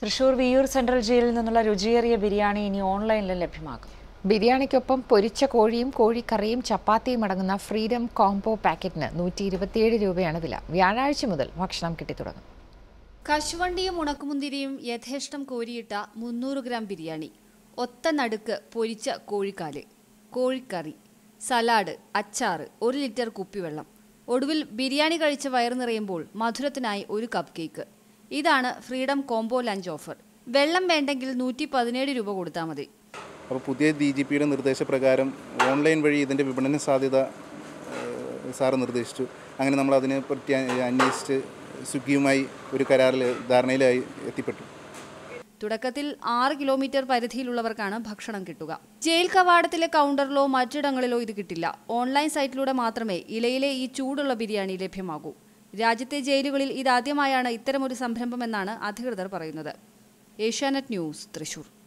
Thrissur Viyyur central ജയിലിൽ നിന്നുള്ള രുചിയേറിയ ബിരിയാണി ഇനി ഓൺലൈനിൽ ലഭ്യമാകും ബിരിയാണിക്കൊപ്പം പൊരിച്ച കോഴിയും കോഴിക്കറിയും ചപ്പാത്തിയും അടങ്ങുന്ന ഫ്രീഡം കോംബോ പാക്കറ്റിന് നൂറ്റി ഇരുപത്തിയേഴ് രൂപയാണ് വില വ്യാഴാഴ്ച മുതൽ ഭക്ഷണം കിട്ടിത്തുടങ്ങും കശുവണ്ടിയും ഉണക്കുമുന്തിരിയും യഥേഷ്ടം കോരിയിട്ട മുന്നൂറ് ഗ്രാം ബിരിയാണി ഒത്ത നടുക്ക് പൊരിച്ച കോഴിക്കാല് കോഴിക്കറി സലാഡ് അച്ചാറ് ഒരു ലിറ്റർ കുപ്പിവെള്ളം ഒടുവിൽ ബിരിയാണി കഴിച്ച് വയറു നിറയുമ്പോൾ മധുരത്തിനായി ഒരു കപ്പ് കേക്ക് ഇതാണ് ഫ്രീഡം കോംബോ ലഞ്ച് ഓഫർ വെള്ളം വേണ്ടെങ്കിൽ നൂറ്റി പതിനേഴ് രൂപ കൊടുത്താൽ മതി അപ്പോൾ പുതിയ ഡി ജി പിയുടെ നിർദ്ദേശപ്രകാരം ഓൺലൈൻ വഴി ഇതിൻ്റെ വിപണന സാധ്യത ഏഹ്, സാറ് നിർദ്ദേശിച്ചു അങ്ങനെ നമ്മൾ അതിനെ പറ്റി അ- അന്വേഷിച്ച് സ്വിഗ്ഗിയുമായി ഒരു കരാറിൽ ധാരണയിലായി എത്തിപ്പെട്ടു തുടക്കത്തിൽ ആറ് കിലോമീറ്റർ പരിധിയിലുള്ളവർക്കാണ് ഭക്ഷണം കിട്ടുക ജയിൽ കവാടത്തിലെ കൗണ്ടറിലോ മറ്റിടങ്ങളിലോ ഇത് കിട്ടില്ല ഓൺലൈൻ സൈറ്റിലൂടെ മാത്രമേ ഇലയിലെ ഈ ചൂടുള്ള ബിരിയാണി ലഭ്യമാകൂ രാജ്യത്തെ ജയിലുകളിൽ ഇതാദ്യമായാണ് ഇത്തരമൊരു സംരംഭമെന്നാണ് അധികൃതർ പറയുന്നത് ഏഷ്യാനെറ്റ് ന്യൂസ് തൃശൂർ